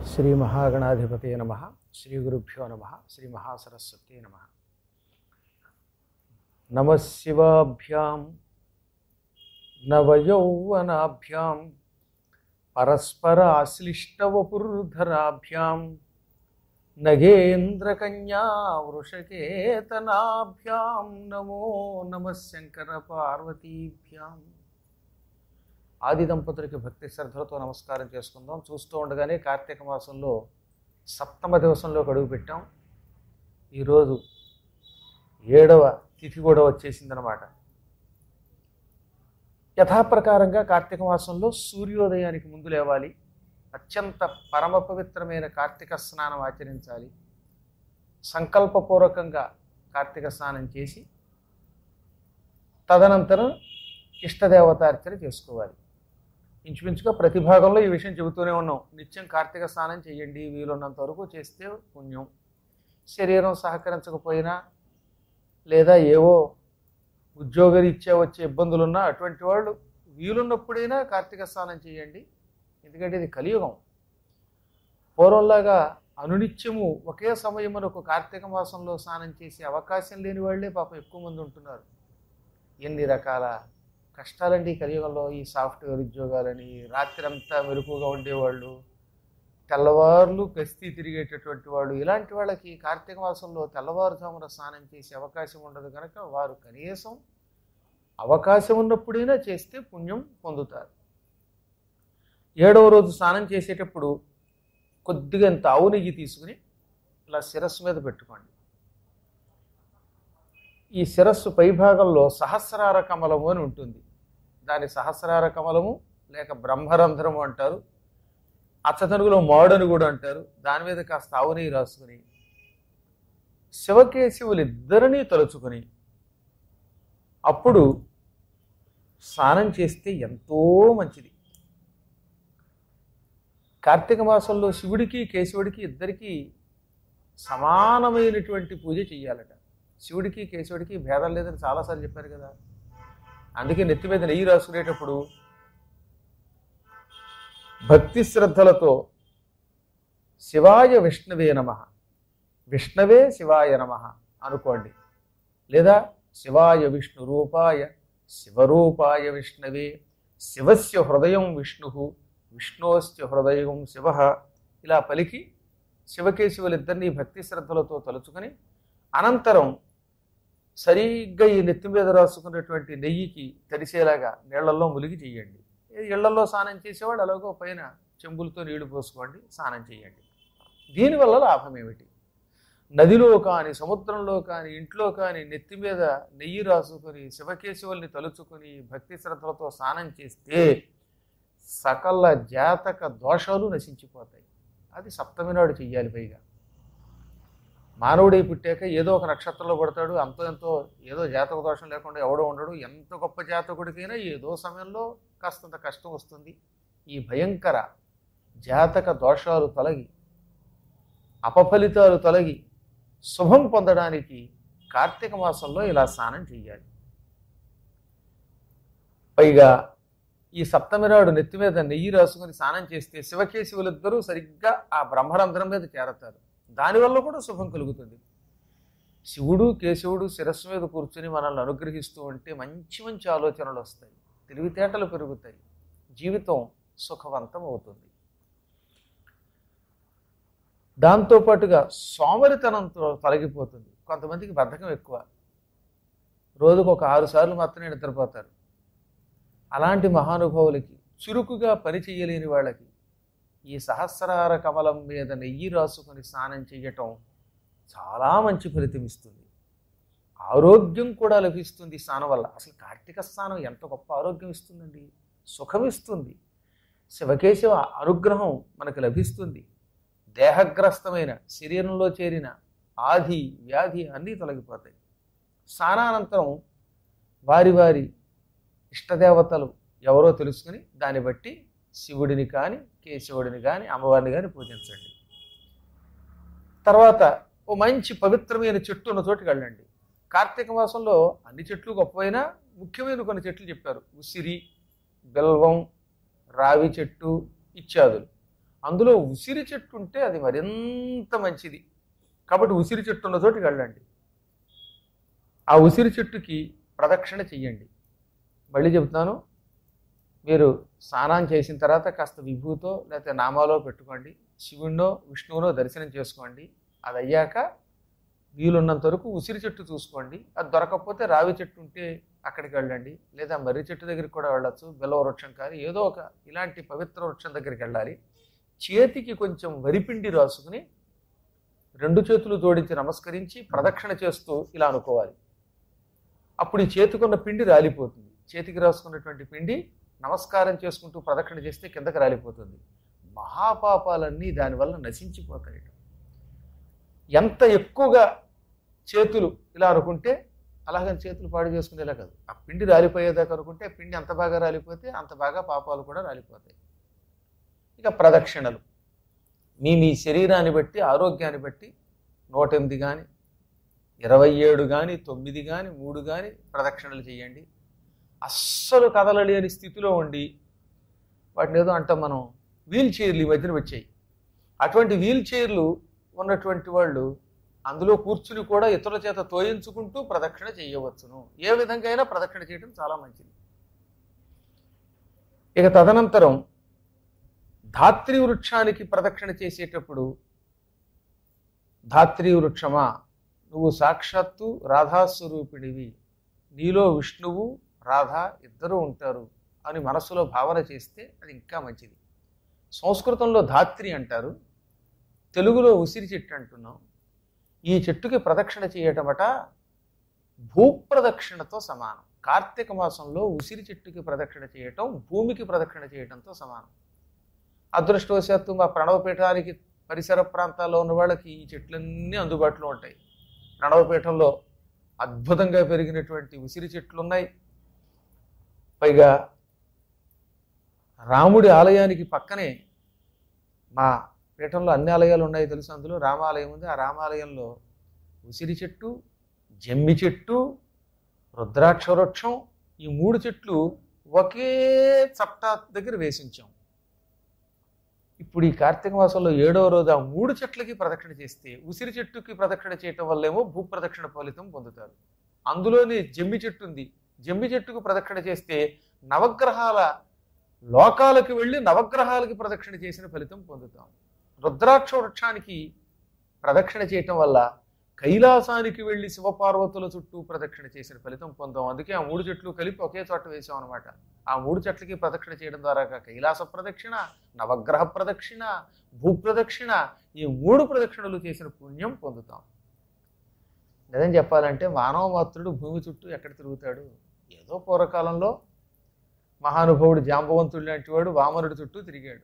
శ్రీ మహాగణాధిపతే నమ శ్రీ గురుభ్యో నమ శ్రీ మహాసరస్వతే నమ నమ శివాభ్యాం నవయౌవనాభ్యాం పరస్పర ఆశ్లిష్టవపుర్ధరాభ్యాం నగేంద్రకన్యా వృషకేతనాభ్యాం నమో నమ శంకర పార్వతీభ్యాం ఆది దంపతులకి భక్తి శ్రద్ధలతో నమస్కారం చేసుకుందాం చూస్తూ ఉండగానే కార్తీక మాసంలో సప్తమ దివసంలోకి అడుగు పెట్టాం ఈరోజు ఏడవ తిథి కూడా వచ్చేసిందనమాట యథాప్రకారంగా కార్తీక మాసంలో సూర్యోదయానికి ముందు లేవాలి అత్యంత పరమ పవిత్రమైన కార్తీక స్నానం ఆచరించాలి సంకల్పపూర్వకంగా కార్తీక స్నానం చేసి తదనంతరం ఇష్టదేవతార్చన చేసుకోవాలి ఇంచుమించుగా ప్రతి భాగంలో ఈ విషయం చెబుతూనే ఉన్నాం నిత్యం కార్తీక స్నానం చేయండి వీలున్నంత వరకు చేస్తే పుణ్యం శరీరం సహకరించకపోయినా లేదా ఏవో ఉద్యోగరీత్యా వచ్చే ఇబ్బందులున్నా అటువంటి వాళ్ళు వీలున్నప్పుడైనా కార్తీక స్నానం చేయండి ఎందుకంటే ఇది కలియుగం పూర్వంలాగా అనునిత్యము ఒకే సమయమునకు కార్తీక మాసంలో స్నానం చేసే అవకాశం లేని వాళ్ళే పాపం ఎక్కువ మంది ఉంటున్నారు ఎన్ని రకాల కష్టాలండి ఈ కలియుగంలో ఈ సాఫ్ట్వేర్ ఉద్యోగాలని రాత్రంతా మెరుపుగా ఉండేవాళ్ళు తెల్లవార్లు కస్తీ తిరిగేటటువంటి వాళ్ళు ఇలాంటి వాళ్ళకి కార్తీక మాసంలో తెల్లవారుజామున స్నానం చేసే అవకాశం ఉండదు కనుక వారు కనీసం అవకాశం ఉన్నప్పుడైనా చేస్తే పుణ్యం పొందుతారు ఏడవ రోజు స్నానం చేసేటప్పుడు కొద్దిగా ఇంత ఆవు నెయ్యి తీసుకుని ఇలా శిరస్సు మీద పెట్టుకోండి ఈ శిరస్సు పైభాగంలో సహస్రార కమలము అని ఉంటుంది దాని సహస్రార కమలము లేక బ్రహ్మరంధ్రము అంటారు అచ్చతనుగులో మాడని కూడా అంటారు దాని మీద కాస్త ఆవు నెయ్యి రాసుకుని శివకేశవులు ఇద్దరినీ తలుచుకొని అప్పుడు స్నానం చేస్తే ఎంతో మంచిది కార్తీక మాసంలో శివుడికి కేశవుడికి ఇద్దరికీ సమానమైనటువంటి పూజ చెయ్యాలట శివుడికి కేశవుడికి భేదం లేదని చాలాసార్లు చెప్పారు కదా అందుకే నెత్తి మీద నెయ్యి రాసుకునేటప్పుడు భక్తి శ్రద్ధలతో శివాయ విష్ణవే నమ విష్ణవే శివాయ నమ అనుకోండి లేదా శివాయ విష్ణు రూపాయ శివరూపాయ విష్ణవే శివస్య హృదయం విష్ణు విష్ణోస్య హృదయం శివ ఇలా పలికి శివకేశవులిద్దరినీ భక్తి శ్రద్ధలతో తలుచుకొని అనంతరం సరిగ్గా ఈ నెత్తి మీద రాసుకున్నటువంటి నెయ్యికి తడిసేలాగా నీళ్లలో ములిగి చేయండి ఇళ్లలో స్నానం చేసేవాడు అలాగో పైన చెంబులతో నీళ్లు పోసుకోండి స్నానం చేయండి దీనివల్ల లాభం ఏమిటి నదిలో కానీ సముద్రంలో కానీ ఇంట్లో కానీ నెత్తి మీద నెయ్యి రాసుకొని శివకేశవుల్ని తలుచుకొని భక్తి శ్రద్ధలతో స్నానం చేస్తే సకల జాతక దోషాలు నశించిపోతాయి అది సప్తమి నాడు చెయ్యాలి పైగా మానవుడై పుట్టాక ఏదో ఒక నక్షత్రంలో పడతాడు అంతో ఎంతో ఏదో జాతక దోషం లేకుండా ఎవడో ఉండడు ఎంత గొప్ప జాతకుడికైనా ఏదో సమయంలో కాస్తంత కష్టం వస్తుంది ఈ భయంకర జాతక దోషాలు తొలగి అపఫలితాలు తొలగి శుభం పొందడానికి కార్తీక మాసంలో ఇలా స్నానం చేయాలి పైగా ఈ సప్తమి నాడు నెత్తి మీద నెయ్యి రాసుకుని స్నానం చేస్తే శివకేశవులిద్దరూ సరిగ్గా ఆ బ్రహ్మరంధ్రం మీద చేరతారు దానివల్ల కూడా శుభం కలుగుతుంది శివుడు కేశవుడు శిరస్సు మీద కూర్చుని మనల్ని అనుగ్రహిస్తూ ఉంటే మంచి మంచి ఆలోచనలు వస్తాయి తెలివితేటలు పెరుగుతాయి జీవితం సుఖవంతం అవుతుంది దాంతోపాటుగా సోమరితనంతో తొలగిపోతుంది కొంతమందికి బద్ధకం ఎక్కువ రోజుకు ఒక ఆరు సార్లు మాత్రమే నిద్రపోతారు అలాంటి మహానుభావులకి చురుకుగా పని చేయలేని వాళ్ళకి ఈ సహస్రార కమలం మీద నెయ్యి రాసుకొని స్నానం చేయటం చాలా మంచి ఫలితం ఇస్తుంది ఆరోగ్యం కూడా లభిస్తుంది ఈ స్నానం వల్ల అసలు కార్తీక స్నానం ఎంత గొప్ప ఆరోగ్యం ఇస్తుందండి సుఖం ఇస్తుంది శివకేశవ అనుగ్రహం మనకు లభిస్తుంది దేహగ్రస్తమైన శరీరంలో చేరిన ఆది వ్యాధి అన్నీ తొలగిపోతాయి స్నానానంతరం వారి వారి ఇష్టదేవతలు ఎవరో తెలుసుకుని దాన్ని బట్టి శివుడిని కానీ కేశవుడిని కానీ అమ్మవారిని కానీ పూజించండి తర్వాత ఓ మంచి పవిత్రమైన చెట్టు ఉన్న చోటుకి వెళ్ళండి కార్తీక మాసంలో అన్ని చెట్లు గొప్పవైనా ముఖ్యమైన కొన్ని చెట్లు చెప్పారు ఉసిరి బెల్వం రావి చెట్టు ఇత్యాదులు అందులో ఉసిరి చెట్టు ఉంటే అది మరింత మంచిది కాబట్టి ఉసిరి చెట్టు ఉన్న చోటికి వెళ్ళండి ఆ ఉసిరి చెట్టుకి ప్రదక్షిణ చెయ్యండి మళ్ళీ చెబుతున్నాను మీరు స్నానం చేసిన తర్వాత కాస్త విభూతో లేకపోతే నామాలో పెట్టుకోండి శివుణ్ణో విష్ణువునో దర్శనం చేసుకోండి అది అయ్యాక వీలున్నంత వరకు ఉసిరి చెట్టు చూసుకోండి అది దొరకకపోతే రావి చెట్టు ఉంటే అక్కడికి వెళ్ళండి లేదా మర్రి చెట్టు దగ్గరికి కూడా వెళ్ళొచ్చు బెల్ల వృక్షం కానీ ఏదో ఒక ఇలాంటి పవిత్ర వృక్షం దగ్గరికి వెళ్ళాలి చేతికి కొంచెం వరిపిండి రాసుకుని రెండు చేతులు జోడించి నమస్కరించి ప్రదక్షిణ చేస్తూ ఇలా అనుకోవాలి అప్పుడు ఈ చేతికున్న పిండి రాలిపోతుంది చేతికి రాసుకున్నటువంటి పిండి నమస్కారం చేసుకుంటూ ప్రదక్షిణ చేస్తే కిందకి రాలిపోతుంది మహాపాపాలన్నీ దానివల్ల నశించిపోతాయి ఎంత ఎక్కువగా చేతులు ఇలా అనుకుంటే అలాగని చేతులు పాడు చేసుకునేలా కాదు ఆ పిండి రాలిపోయేదాకా అనుకుంటే ఆ పిండి ఎంత బాగా రాలిపోతే అంత బాగా పాపాలు కూడా రాలిపోతాయి ఇక ప్రదక్షిణలు మీ మీ శరీరాన్ని బట్టి ఆరోగ్యాన్ని బట్టి నూట ఎనిమిది కానీ ఇరవై ఏడు కానీ తొమ్మిది కానీ మూడు కానీ ప్రదక్షిణలు చేయండి అస్సలు కదలలేని స్థితిలో ఉండి వాటిని ఏదో అంటాం మనం వీల్ చైర్లు ఈ మధ్యన వచ్చాయి అటువంటి వీల్ చైర్లు ఉన్నటువంటి వాళ్ళు అందులో కూర్చుని కూడా ఇతరుల చేత తోయించుకుంటూ ప్రదక్షిణ చేయవచ్చును ఏ విధంగా అయినా ప్రదక్షిణ చేయడం చాలా మంచిది ఇక తదనంతరం ధాత్రి వృక్షానికి ప్రదక్షిణ చేసేటప్పుడు ధాత్రి వృక్షమా నువ్వు సాక్షాత్తు రాధాస్వరూపిణివి నీలో విష్ణువు రాధ ఇద్దరూ ఉంటారు అని మనసులో భావన చేస్తే అది ఇంకా మంచిది సంస్కృతంలో ధాత్రి అంటారు తెలుగులో ఉసిరి చెట్టు అంటున్నాం ఈ చెట్టుకి ప్రదక్షిణ చేయటమట భూప్రదక్షిణతో సమానం కార్తీక మాసంలో ఉసిరి చెట్టుకి ప్రదక్షిణ చేయటం భూమికి ప్రదక్షిణ చేయటంతో సమానం అదృష్టవశాత్తు మా ప్రణవపీఠానికి పరిసర ప్రాంతాల్లో ఉన్న వాళ్ళకి ఈ చెట్లన్నీ అందుబాటులో ఉంటాయి ప్రణవపీఠంలో అద్భుతంగా పెరిగినటువంటి ఉసిరి చెట్లు ఉన్నాయి పైగా రాముడి ఆలయానికి పక్కనే మా పీఠంలో అన్ని ఆలయాలు ఉన్నాయి తెలుసు అందులో రామాలయం ఉంది ఆ రామాలయంలో ఉసిరి చెట్టు జమ్మి చెట్టు రుద్రాక్ష వృక్షం ఈ మూడు చెట్లు ఒకే చట్టా దగ్గర వేసించాం ఇప్పుడు ఈ కార్తీక మాసంలో ఏడవ రోజు ఆ మూడు చెట్లకి ప్రదక్షిణ చేస్తే ఉసిరి చెట్టుకి ప్రదక్షిణ చేయటం వల్లేమో భూ ప్రదక్షిణ ఫలితం పొందుతారు అందులోని జమ్మి చెట్టు ఉంది జమ్మి చెట్టుకు ప్రదక్షిణ చేస్తే నవగ్రహాల లోకాలకు వెళ్ళి నవగ్రహాలకి ప్రదక్షిణ చేసిన ఫలితం పొందుతాం రుద్రాక్ష వృక్షానికి ప్రదక్షిణ చేయటం వల్ల కైలాసానికి వెళ్ళి శివపార్వతుల చుట్టూ ప్రదక్షిణ చేసిన ఫలితం పొందాం అందుకే ఆ మూడు చెట్లు కలిపి ఒకే చోట వేసాం అనమాట ఆ మూడు చెట్లకి ప్రదక్షిణ చేయడం ద్వారా కైలాస ప్రదక్షిణ నవగ్రహ ప్రదక్షిణ భూ ప్రదక్షిణ ఈ మూడు ప్రదక్షిణలు చేసిన పుణ్యం పొందుతాం నిజం చెప్పాలంటే మానవ మాత్రుడు భూమి చుట్టూ ఎక్కడ తిరుగుతాడు ఏదో పూర్వకాలంలో మహానుభావుడు జాంబవంతుడు లాంటి వాడు వామనుడి చుట్టూ తిరిగాడు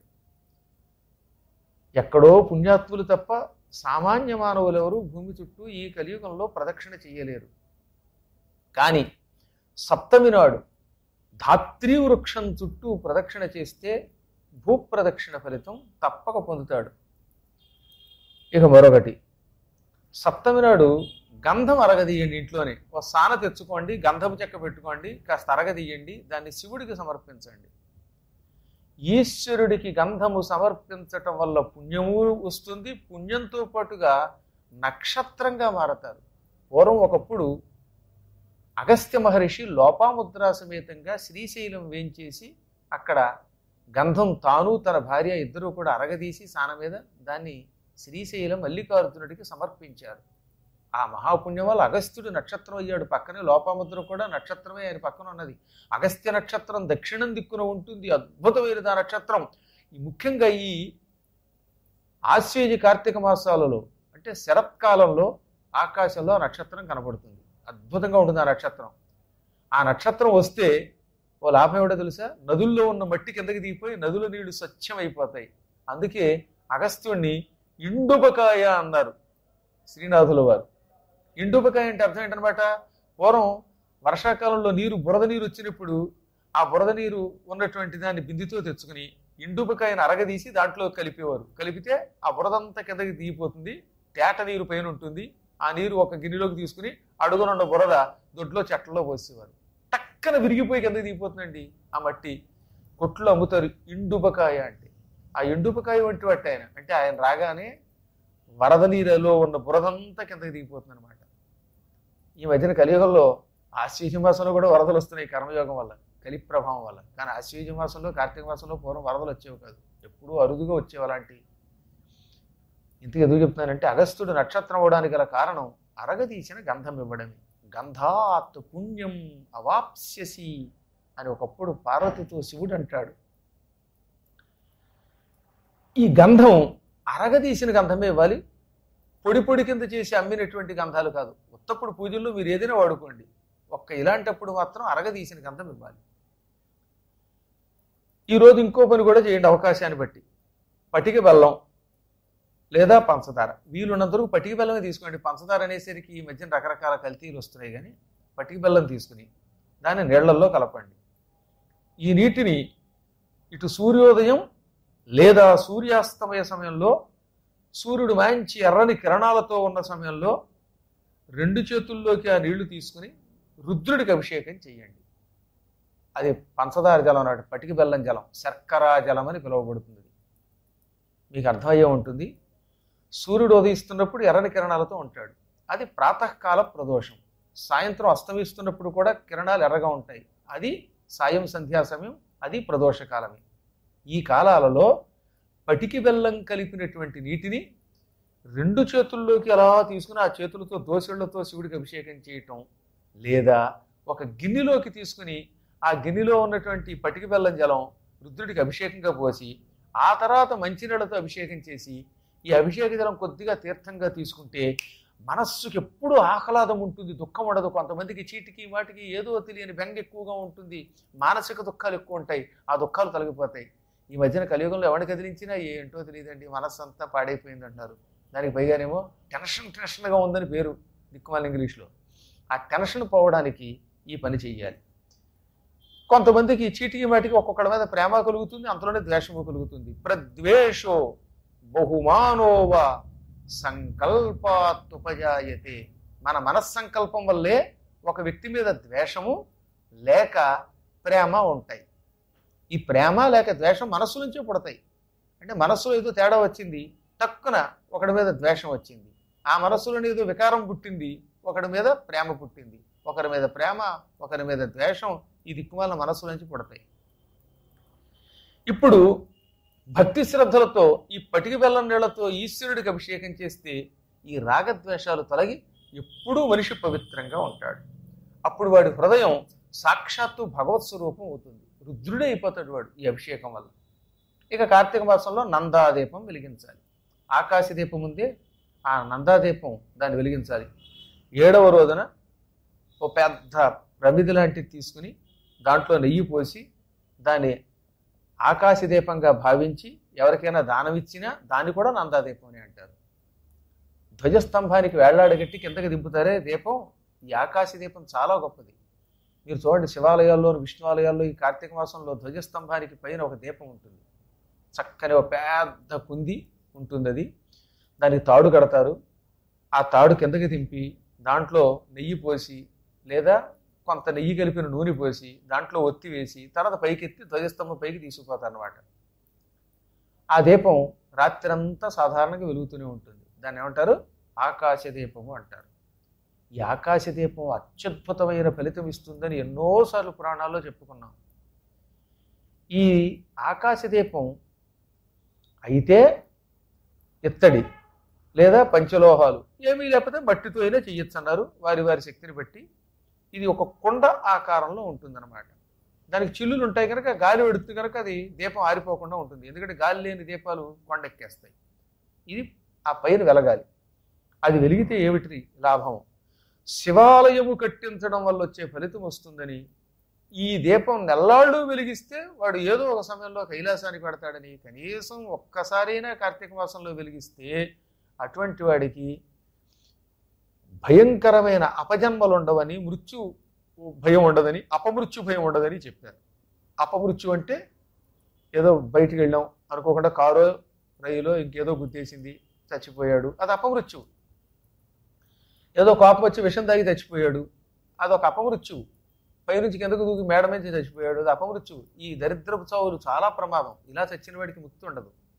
ఎక్కడో పుణ్యాత్ములు తప్ప సామాన్య మానవులు ఎవరు భూమి చుట్టూ ఈ కలియుగంలో ప్రదక్షిణ చేయలేరు కానీ సప్తమి నాడు ధాత్రి వృక్షం చుట్టూ ప్రదక్షిణ చేస్తే భూప్రదక్షిణ ఫలితం తప్పక పొందుతాడు ఇక మరొకటి సప్తమి నాడు గంధం అరగదీయండి ఇంట్లోనే ఒక సాన తెచ్చుకోండి గంధపు చెక్క పెట్టుకోండి కాస్త అరగదీయండి దాన్ని శివుడికి సమర్పించండి ఈశ్వరుడికి గంధము సమర్పించటం వల్ల పుణ్యము వస్తుంది పుణ్యంతో పాటుగా నక్షత్రంగా మారతారు పూర్వం ఒకప్పుడు అగస్త్య మహర్షి లోపాముద్రా సమేతంగా శ్రీశైలం వేంచేసి అక్కడ గంధం తాను తన భార్య ఇద్దరూ కూడా అరగదీసి సాన మీద దాన్ని శ్రీశైలం మల్లికార్జునుడికి సమర్పించారు ఆ మహాపుణ్యం వల్ల అగస్త్యుడు నక్షత్రం అయ్యాడు పక్కనే లోపాముద్ర కూడా నక్షత్రమే ఆయన పక్కన ఉన్నది అగస్త్య నక్షత్రం దక్షిణం దిక్కున ఉంటుంది అద్భుతమైనది ఆ నక్షత్రం ఈ ముఖ్యంగా ఈ ఆశ్వేజ కార్తీక మాసాలలో అంటే శరత్కాలంలో ఆకాశంలో ఆ నక్షత్రం కనబడుతుంది అద్భుతంగా ఉంటుంది ఆ నక్షత్రం ఆ నక్షత్రం వస్తే ఓ లాభం ఏమిటో తెలుసా నదుల్లో ఉన్న మట్టి కిందకి దిగిపోయి నదుల నీళ్లు స్వచ్ఛమైపోతాయి అందుకే అగస్త్యుణ్ణి ఇండుబకాయ అన్నారు శ్రీనాథుల వారు ఇండుబకాయ అంటే అర్థం ఏంటనమాట పూర్వం వర్షాకాలంలో నీరు బురద నీరు వచ్చినప్పుడు ఆ బురద నీరు ఉన్నటువంటి దాన్ని బిందుతో తెచ్చుకుని ఇండుబకాయను అరగదీసి దాంట్లో కలిపేవారు కలిపితే ఆ బురదంతా కిందకి దిగిపోతుంది తేట నీరు పైన ఉంటుంది ఆ నీరు ఒక గిన్నెలోకి తీసుకుని అడుగునున్న బురద దొడ్లో చెట్లలో పోసేవారు టక్కన విరిగిపోయి కిందకి దిగిపోతుందండి ఆ మట్టి కొట్లు అమ్ముతారు ఇండుబకాయ అంటే ఆ ఎండుపకాయ వంటి వాటి ఆయన అంటే ఆయన రాగానే వరద నీరులో ఉన్న బురదంతా కిందకి దిగిపోతుంది అనమాట ఈ మధ్యన కలియుగంలో ఆశ్వీజ మాసంలో కూడా వరదలు వస్తున్నాయి కర్మయోగం వల్ల కలి ప్రభావం వల్ల కానీ ఆశ్వీజ మాసంలో కార్తీక మాసంలో పూర్వం వరదలు వచ్చేవి కాదు ఎప్పుడూ అరుదుగా వచ్చేవి అలాంటి ఇంతకు ఎందుకు చెప్తున్నానంటే అగస్త్యుడు నక్షత్రం అవడానికి గల కారణం అరగదీసిన గంధం ఇవ్వడమే గంధాత్ పుణ్యం అవాప్స్యసి అని ఒకప్పుడు పార్వతితో శివుడు అంటాడు ఈ గంధం అరగదీసిన గంధమే ఇవ్వాలి పొడి పొడి కింద చేసి అమ్మినటువంటి గంధాలు కాదు ఉత్తప్పుడు పూజల్లో మీరు ఏదైనా వాడుకోండి ఒక్క ఇలాంటప్పుడు మాత్రం అరగదీసిన గంధం ఇవ్వాలి ఈరోజు ఇంకో పని కూడా చేయండి అవకాశాన్ని బట్టి పటిక బెల్లం లేదా పంచదార వీలున్నంత వరకు పటిక బెల్లమే తీసుకోండి పంచదార అనేసరికి ఈ మధ్యన రకరకాల కల్తీలు వస్తున్నాయి కానీ పటిక బెల్లం తీసుకుని దాన్ని నీళ్లల్లో కలపండి ఈ నీటిని ఇటు సూర్యోదయం లేదా సూర్యాస్తమయ సమయంలో సూర్యుడు మంచి ఎర్రని కిరణాలతో ఉన్న సమయంలో రెండు చేతుల్లోకి ఆ నీళ్లు తీసుకుని రుద్రుడికి అభిషేకం చేయండి అది పంచదార జలం నాటి పటికి బెల్లం జలం శర్కర జలం అని పిలువబడుతుంది మీకు అర్థమయ్యే ఉంటుంది సూర్యుడు ఉదయిస్తున్నప్పుడు ఎర్రని కిరణాలతో ఉంటాడు అది ప్రాతకాల ప్రదోషం సాయంత్రం అస్తమిస్తున్నప్పుడు కూడా కిరణాలు ఎర్రగా ఉంటాయి అది సాయం సంధ్యా సమయం అది ప్రదోషకాలమే ఈ కాలాలలో పటికి బెల్లం కలిపినటువంటి నీటిని రెండు చేతుల్లోకి అలా తీసుకుని ఆ చేతులతో దోసెళ్లతో శివుడికి అభిషేకం చేయటం లేదా ఒక గిన్నెలోకి తీసుకుని ఆ గిన్నెలో ఉన్నటువంటి పటిక బెల్లం జలం రుద్రుడికి అభిషేకంగా పోసి ఆ తర్వాత మంచినీళ్ళతో అభిషేకం చేసి ఈ అభిషేక జలం కొద్దిగా తీర్థంగా తీసుకుంటే మనస్సుకి ఎప్పుడూ ఆహ్లాదం ఉంటుంది దుఃఖం ఉండదు కొంతమందికి చీటికి వాటికి ఏదో తెలియని బెంగ ఎక్కువగా ఉంటుంది మానసిక దుఃఖాలు ఎక్కువ ఉంటాయి ఆ దుఃఖాలు తొలగిపోతాయి ఈ మధ్యన కలియుగంలో ఎవరిని కదిలించినా ఏంటో తెలియదండి మనస్సు అంతా పాడైపోయింది అంటారు దానికి పైగానేమో టెన్షన్ టెన్షన్గా ఉందని పేరు దిక్కుమాల ఇంగ్లీష్లో ఆ టెన్షన్ పోవడానికి ఈ పని చెయ్యాలి కొంతమందికి చీటికి మాటికి ఒక్కొక్కడి మీద ప్రేమ కలుగుతుంది అంతలోనే ద్వేషము కలుగుతుంది ప్రద్వేషో బహుమానోవ సంకల్పాత్తుపజాయతే మన మనస్సంకల్పం వల్లే ఒక వ్యక్తి మీద ద్వేషము లేక ప్రేమ ఉంటాయి ఈ ప్రేమ లేక ద్వేషం మనస్సు నుంచే పుడతాయి అంటే మనస్సులో ఏదో తేడా వచ్చింది టక్కున ఒకడి మీద ద్వేషం వచ్చింది ఆ మనస్సులోని ఏదో వికారం పుట్టింది ఒకడి మీద ప్రేమ పుట్టింది ఒకరి మీద ప్రేమ ఒకరి మీద ద్వేషం ఈ దిక్కుమాల మనస్సు నుంచి పుడతాయి ఇప్పుడు భక్తి శ్రద్ధలతో ఈ పటిక బెల్లం నీళ్లతో ఈశ్వరుడికి అభిషేకం చేస్తే ఈ రాగద్వేషాలు తొలగి ఎప్పుడూ మనిషి పవిత్రంగా ఉంటాడు అప్పుడు వాడి హృదయం సాక్షాత్తు భగవత్ స్వరూపం అవుతుంది రుద్రుడే అయిపోతాడు వాడు ఈ అభిషేకం వల్ల ఇక కార్తీక మాసంలో నందాదీపం వెలిగించాలి ఆకాశ దీపం ఉందే ఆ నందాదీపం దాన్ని వెలిగించాలి ఏడవ రోజున ఓ పెద్ద ప్రమిది లాంటిది తీసుకుని దాంట్లో నెయ్యి పోసి దాన్ని ఆకాశ దీపంగా భావించి ఎవరికైనా దానం ఇచ్చినా దాన్ని కూడా నందాదీపం అని అంటారు ధ్వజస్తంభానికి వేళ్లాడగట్టి కిందకి దింపుతారే దీపం ఈ ఆకాశ దీపం చాలా గొప్పది మీరు చూడండి శివాలయాల్లో విష్ణు ఆలయాల్లో ఈ కార్తీక మాసంలో ధ్వజస్తంభానికి పైన ఒక దీపం ఉంటుంది చక్కని ఒక పెద్ద కుంది ఉంటుంది అది దానికి తాడు కడతారు ఆ తాడు కిందకి దింపి దాంట్లో నెయ్యి పోసి లేదా కొంత నెయ్యి కలిపిన నూనె పోసి దాంట్లో ఒత్తి వేసి తర్వాత పైకెత్తి ధ్వజస్తంభం పైకి తీసుకుపోతారు అనమాట ఆ దీపం రాత్రంతా సాధారణంగా వెలుగుతూనే ఉంటుంది దాన్ని ఏమంటారు ఆకాశ దీపము అంటారు ఈ ఆకాశ దీపం అత్యద్భుతమైన ఫలితం ఇస్తుందని ఎన్నోసార్లు పురాణాల్లో చెప్పుకున్నాం ఈ ఆకాశ దీపం అయితే ఇత్తడి లేదా పంచలోహాలు ఏమీ లేకపోతే మట్టితో అయినా చెయ్యొచ్చు అన్నారు వారి వారి శక్తిని బట్టి ఇది ఒక కుండ ఆకారంలో ఉంటుందన్నమాట దానికి చిల్లులు ఉంటాయి కనుక గాలి వెడుతుంది కనుక అది దీపం ఆరిపోకుండా ఉంటుంది ఎందుకంటే గాలి లేని దీపాలు కొండెక్కేస్తాయి ఇది ఆ పైన వెలగాలి అది వెలిగితే ఏమిటి లాభం శివాలయము కట్టించడం వల్ల వచ్చే ఫలితం వస్తుందని ఈ దీపం నెల్లాళ్ళు వెలిగిస్తే వాడు ఏదో ఒక సమయంలో కైలాసానికి పెడతాడని కనీసం ఒక్కసారైనా కార్తీక మాసంలో వెలిగిస్తే అటువంటి వాడికి భయంకరమైన అపజన్మలు ఉండవని మృత్యు భయం ఉండదని అపమృత్యు భయం ఉండదని చెప్పారు అపమృత్యు అంటే ఏదో బయటికి వెళ్ళాం అనుకోకుండా కారో రైలో ఇంకేదో గుద్దేసింది చచ్చిపోయాడు అది అపమృత్యు ఏదో కోపం వచ్చి విషం తాగి చచ్చిపోయాడు అదొక అపమృత్యు పైనుంచి కిందకు దూకి మేడ నుంచి చచ్చిపోయాడు అది అపమృత్యు ఈ దరిద్రపు చావులు చాలా ప్రమాదం ఇలా చచ్చిన వాడికి ముక్తి ఉండదు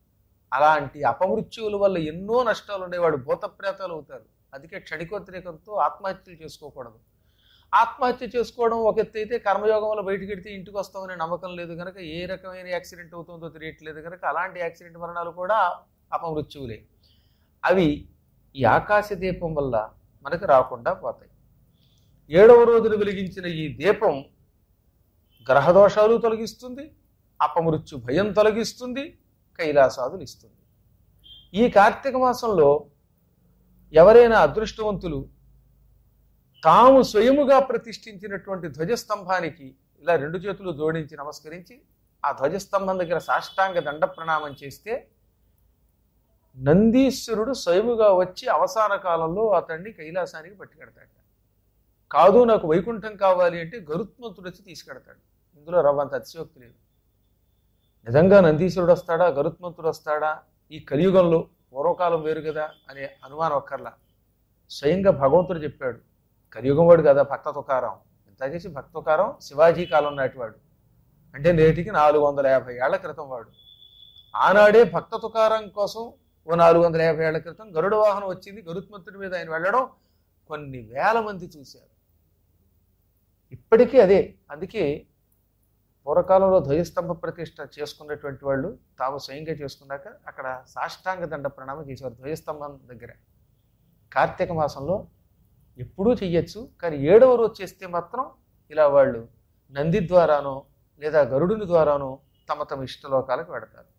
అలాంటి అపమృత్యువుల వల్ల ఎన్నో నష్టాలు ఉండేవాడు భూతప్రేతాలు అవుతారు అందుకే క్షణికోద్రేకంతో ఆత్మహత్యలు చేసుకోకూడదు ఆత్మహత్య చేసుకోవడం ఒక ఎత్తు అయితే కర్మయోగం వల్ల బయటికి వెడితే ఇంటికి వస్తామనే నమ్మకం లేదు కనుక ఏ రకమైన యాక్సిడెంట్ అవుతుందో తెలియట్లేదు కనుక అలాంటి యాక్సిడెంట్ మరణాలు కూడా అపమృత్యువులే అవి ఈ ఆకాశ దీపం వల్ల మనకు రాకుండా పోతాయి ఏడవ రోజున వెలిగించిన ఈ దీపం గ్రహదోషాలు తొలగిస్తుంది అపమృత్యు భయం తొలగిస్తుంది కైలాసాదులు ఇస్తుంది ఈ కార్తీక మాసంలో ఎవరైనా అదృష్టవంతులు తాము స్వయముగా ప్రతిష్ఠించినటువంటి ధ్వజస్తంభానికి ఇలా రెండు చేతులు జోడించి నమస్కరించి ఆ ధ్వజస్తంభం దగ్గర సాష్టాంగ దండ ప్రణామం చేస్తే నందీశ్వరుడు స్వయముగా వచ్చి అవసాన కాలంలో అతన్ని కైలాసానికి పట్టుకెడతాడు కాదు నాకు వైకుంఠం కావాలి అంటే గరుత్మంతుడు వచ్చి తీసుకెడతాడు ఇందులో రవ్వంత అతిశయోక్తి లేదు నిజంగా నందీశ్వరుడు వస్తాడా గరుత్మంతుడు వస్తాడా ఈ కలియుగంలో పూర్వకాలం వేరు కదా అనే అనుమానం ఒక్కర్లా స్వయంగా భగవంతుడు చెప్పాడు కలియుగం వాడు కదా భక్త తుకారం ఇంత చేసి భక్త తుకారం శివాజీ కాలం నాటివాడు అంటే నేటికి నాలుగు వందల యాభై ఏళ్ల క్రితం వాడు ఆనాడే భక్త తుకారం కోసం ఓ నాలుగు వందల యాభై ఏళ్ల క్రితం గరుడ వాహనం వచ్చింది గరుత్మంతుడి మీద ఆయన వెళ్ళడం కొన్ని వేల మంది చూశారు ఇప్పటికీ అదే అందుకే పూర్వకాలంలో ధ్వజస్తంభ ప్రతిష్ట చేసుకున్నటువంటి వాళ్ళు తాము స్వయంగా చేసుకున్నాక అక్కడ సాష్టాంగ దండ ప్రణామం చేసేవారు ధ్వజస్తంభం దగ్గర కార్తీక మాసంలో ఎప్పుడూ చెయ్యొచ్చు కానీ ఏడవ రోజు చేస్తే మాత్రం ఇలా వాళ్ళు నంది ద్వారానో లేదా గరుడుని ద్వారానో తమ తమ ఇష్టలోకాలకు పెడతారు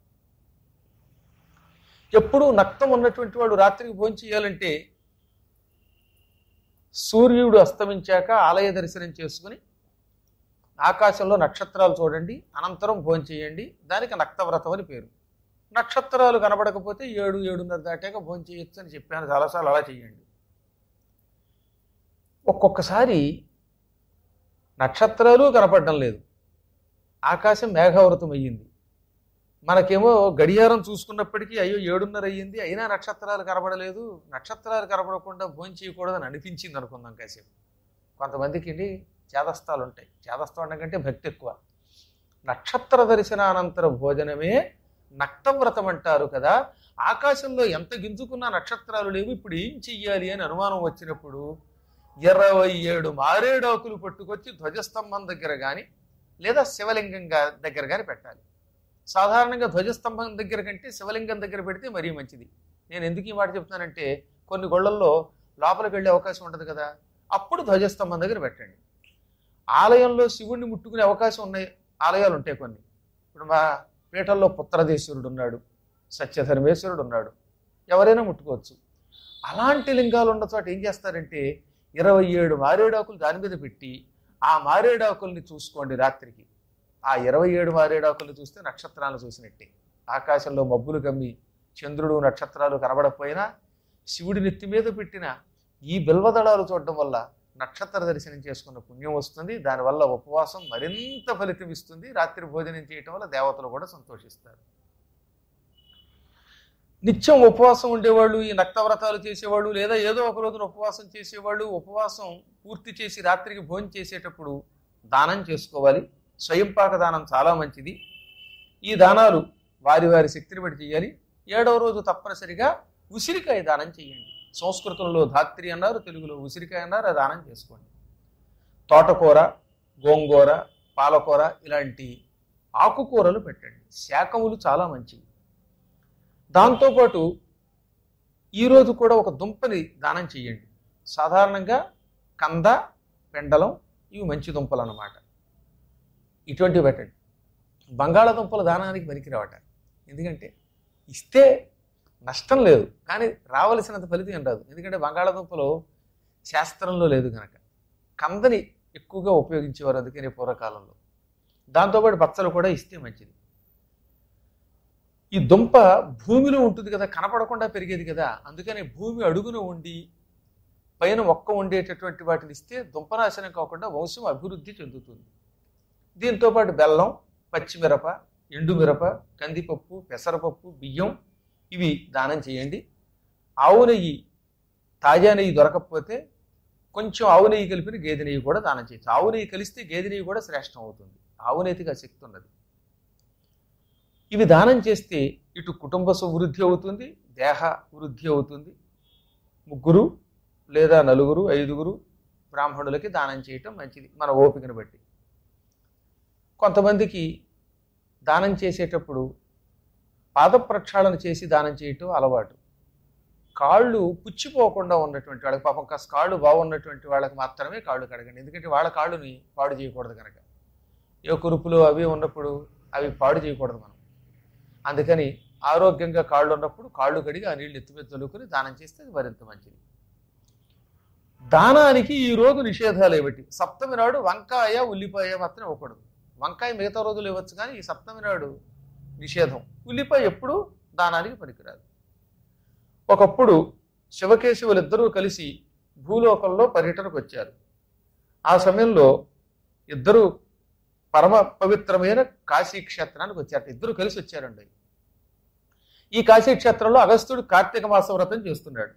ఎప్పుడూ నక్తం ఉన్నటువంటి వాడు రాత్రికి భోజనం చేయాలంటే సూర్యుడు అస్తమించాక ఆలయ దర్శనం చేసుకుని ఆకాశంలో నక్షత్రాలు చూడండి అనంతరం భోజనం చేయండి దానికి నక్తవ్రతం అని పేరు నక్షత్రాలు కనబడకపోతే ఏడు ఏడున్నర దాటాక భోజనం చేయొచ్చు అని చెప్పాను చాలాసార్లు అలా చేయండి ఒక్కొక్కసారి నక్షత్రాలు కనపడడం లేదు ఆకాశం మేఘావృతం అయ్యింది మనకేమో గడియారం చూసుకున్నప్పటికీ అయ్యో ఏడున్నర అయ్యింది అయినా నక్షత్రాలు కనబడలేదు నక్షత్రాలు కనబడకుండా భోజనం చేయకూడదని అనిపించింది అనుకుందాం కాసేపు కొంతమందికి చేదస్తాలు ఉంటాయి చేదస్తం అనడం కంటే భక్తి ఎక్కువ నక్షత్ర దర్శనానంతర భోజనమే నక్తవ్రతం అంటారు కదా ఆకాశంలో ఎంత గింజుకున్నా నక్షత్రాలు లేవు ఇప్పుడు ఏం చెయ్యాలి అని అనుమానం వచ్చినప్పుడు ఇరవై ఏడు మారేడాకులు పట్టుకొచ్చి ధ్వజస్తంభం దగ్గర కానీ లేదా శివలింగం గా- దగ్గర కానీ పెట్టాలి సాధారణంగా ధ్వజస్తంభం దగ్గర కంటే శివలింగం దగ్గర పెడితే మరీ మంచిది నేను ఎందుకు ఈ మాట చెప్తున్నానంటే కొన్ని గొళ్ళల్లో లోపలికి వెళ్ళే అవకాశం ఉంటుంది కదా అప్పుడు ధ్వజస్తంభం దగ్గర పెట్టండి ఆలయంలో శివుణ్ణి ముట్టుకునే అవకాశం ఉన్నాయి ఆలయాలు ఉంటాయి కొన్ని ఇప్పుడు మా పీఠంలో పుత్రదేశ్వరుడు ఉన్నాడు సత్యధర్మేశ్వరుడు ఉన్నాడు ఎవరైనా ముట్టుకోవచ్చు అలాంటి లింగాలు ఉన్న చోట ఏం చేస్తారంటే ఇరవై ఏడు మారేడాకులు దాని మీద పెట్టి ఆ మారేడాకుల్ని చూసుకోండి రాత్రికి ఆ ఇరవై ఏడు మారేడాకుల్ని చూస్తే నక్షత్రాలను చూసినట్టే ఆకాశంలో మబ్బులు కమ్మి చంద్రుడు నక్షత్రాలు కనబడకపోయినా శివుడి నెత్తి మీద పెట్టిన ఈ బిల్వదళాలు చూడడం వల్ల నక్షత్ర దర్శనం చేసుకున్న పుణ్యం వస్తుంది దానివల్ల ఉపవాసం మరింత ఫలితం ఇస్తుంది రాత్రి భోజనం చేయటం వల్ల దేవతలు కూడా సంతోషిస్తారు నిత్యం ఉపవాసం ఉండేవాళ్ళు ఈ నక్తవ్రతాలు చేసేవాళ్ళు లేదా ఏదో ఒక రోజున ఉపవాసం చేసేవాళ్ళు ఉపవాసం పూర్తి చేసి రాత్రికి భోజనం చేసేటప్పుడు దానం చేసుకోవాలి స్వయంపాక దానం చాలా మంచిది ఈ దానాలు వారి వారి శక్తిని బట్టి చేయాలి ఏడవ రోజు తప్పనిసరిగా ఉసిరికాయ దానం చేయండి సంస్కృతంలో ధాత్రి అన్నారు తెలుగులో ఉసిరికాయ అన్నారు ఆ దానం చేసుకోండి తోటకూర గోంగూర పాలకూర ఇలాంటి ఆకుకూరలు పెట్టండి శాకములు చాలా మంచివి దాంతోపాటు ఈరోజు కూడా ఒక దుంపని దానం చేయండి సాధారణంగా కంద పెండలం ఇవి మంచి దుంపలు అన్నమాట ఇటువంటివి పెట్టండి బంగాళాదుంపల దానానికి పనికిరావట ఎందుకంటే ఇస్తే నష్టం లేదు కానీ రావలసినంత ఫలితం ఏం రాదు ఎందుకంటే బంగాళాదుంపలు శాస్త్రంలో లేదు కనుక కందని ఎక్కువగా ఉపయోగించేవారు అందుకని పూర్వకాలంలో దాంతోపాటు బచ్చలు కూడా ఇస్తే మంచిది ఈ దుంప భూమిలో ఉంటుంది కదా కనపడకుండా పెరిగేది కదా అందుకని భూమి అడుగున ఉండి పైన మొక్క ఉండేటటువంటి వాటిని ఇస్తే దుంపనాశనం కాకుండా వంశం అభివృద్ధి చెందుతుంది దీంతోపాటు బెల్లం పచ్చిమిరప ఎండుమిరప కందిపప్పు పెసరపప్పు బియ్యం ఇవి దానం చేయండి ఆవు నెయ్యి తాజా నెయ్యి దొరకకపోతే కొంచెం ఆవు నెయ్యి కలిపిన గేదె నెయ్యి కూడా దానం చేయొచ్చు ఆవు నెయ్యి కలిస్తే గేదె నెయ్యి కూడా శ్రేష్టం అవుతుంది ఆవు నెయ్యికి ఆ శక్తి ఉన్నది ఇవి దానం చేస్తే ఇటు కుటుంబ వృద్ధి అవుతుంది దేహ వృద్ధి అవుతుంది ముగ్గురు లేదా నలుగురు ఐదుగురు బ్రాహ్మణులకి దానం చేయటం మంచిది మన ఓపికను బట్టి కొంతమందికి దానం చేసేటప్పుడు పాద ప్రక్షాళన చేసి దానం చేయటం అలవాటు కాళ్ళు పుచ్చిపోకుండా ఉన్నటువంటి వాళ్ళకి పాపం కాస్త కాళ్ళు బాగున్నటువంటి వాళ్ళకి మాత్రమే కాళ్ళు కడగండి ఎందుకంటే వాళ్ళ కాళ్ళుని పాడు చేయకూడదు కనుక ఏ కురుపులు అవి ఉన్నప్పుడు అవి పాడు చేయకూడదు మనం అందుకని ఆరోగ్యంగా కాళ్ళు ఉన్నప్పుడు కాళ్ళు కడిగి ఆ నీళ్ళు ఎత్తి మీద తొలుకుని దానం చేస్తే అది మరింత మంచిది దానానికి ఈ రోజు నిషేధాలు ఏమిటి సప్తమి నాడు వంకాయ ఉల్లిపాయ మాత్రం ఇవ్వకూడదు వంకాయ మిగతా రోజులు ఇవ్వచ్చు కానీ ఈ సప్తమి నాడు నిషేధం ఉల్లిపాయ ఎప్పుడు దానానికి పనికిరాదు ఒకప్పుడు శివకేశవులిద్దరూ కలిసి భూలోకంలో పర్యటనకు వచ్చారు ఆ సమయంలో ఇద్దరు పరమ పవిత్రమైన కాశీ క్షేత్రానికి వచ్చారట ఇద్దరు కలిసి వచ్చారండి ఈ కాశీ క్షేత్రంలో అగస్త్యుడు కార్తీక మాస వ్రతం చేస్తున్నాడు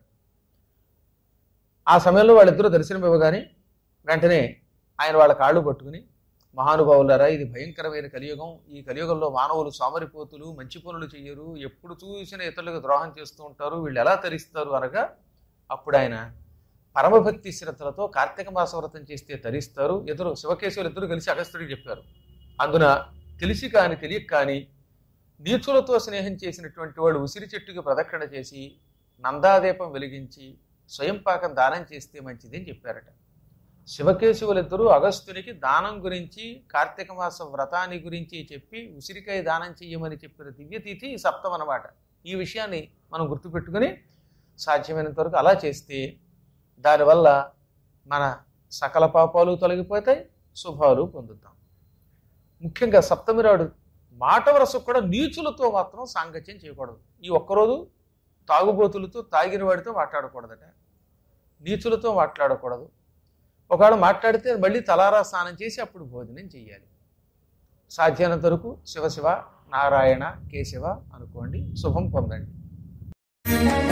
ఆ సమయంలో వాళ్ళిద్దరూ దర్శనం ఇవ్వగానే వెంటనే ఆయన వాళ్ళ కాళ్ళు పట్టుకుని మహానుభావులారా ఇది భయంకరమైన కలియుగం ఈ కలియుగంలో మానవులు సోమరిపోతులు మంచి పనులు చెయ్యరు ఎప్పుడు చూసిన ఇతరులకు ద్రోహం చేస్తూ ఉంటారు వీళ్ళు ఎలా తరిస్తారు అనగా అప్పుడు ఆయన పరమభక్తి శ్రద్ధలతో కార్తీక మాస వ్రతం చేస్తే తరిస్తారు ఇద్దరు శివకేశవులు ఇద్దరు కలిసి అగస్త్యుడికి చెప్పారు అందున తెలిసి కాని తెలియక కాని నీచులతో స్నేహం చేసినటువంటి వాడు ఉసిరి చెట్టుకి ప్రదక్షిణ చేసి నందాదీపం వెలిగించి స్వయం పాకం దానం చేస్తే మంచిది అని చెప్పారట శివకేశవులిద్దరూ అగస్త్యునికి దానం గురించి కార్తీక మాస వ్రతాన్ని గురించి చెప్పి ఉసిరికాయ దానం చెయ్యమని చెప్పిన దివ్యతిథి ఈ సప్తం అన్నమాట ఈ విషయాన్ని మనం గుర్తుపెట్టుకుని సాధ్యమైనంత వరకు అలా చేస్తే దానివల్ల మన సకల పాపాలు తొలగిపోతాయి శుభాలు పొందుతాం ముఖ్యంగా సప్తమి నాడు మాట వరసకు కూడా నీచులతో మాత్రం సాంగత్యం చేయకూడదు ఈ ఒక్కరోజు తాగుబోతులతో తాగిన వాడితో మాట్లాడకూడదట నీచులతో మాట్లాడకూడదు ఒకవేళ మాట్లాడితే మళ్ళీ తలారా స్నానం చేసి అప్పుడు భోజనం చేయాలి సాధ్యమైనంత వరకు శివశివ నారాయణ కేశవ అనుకోండి శుభం పొందండి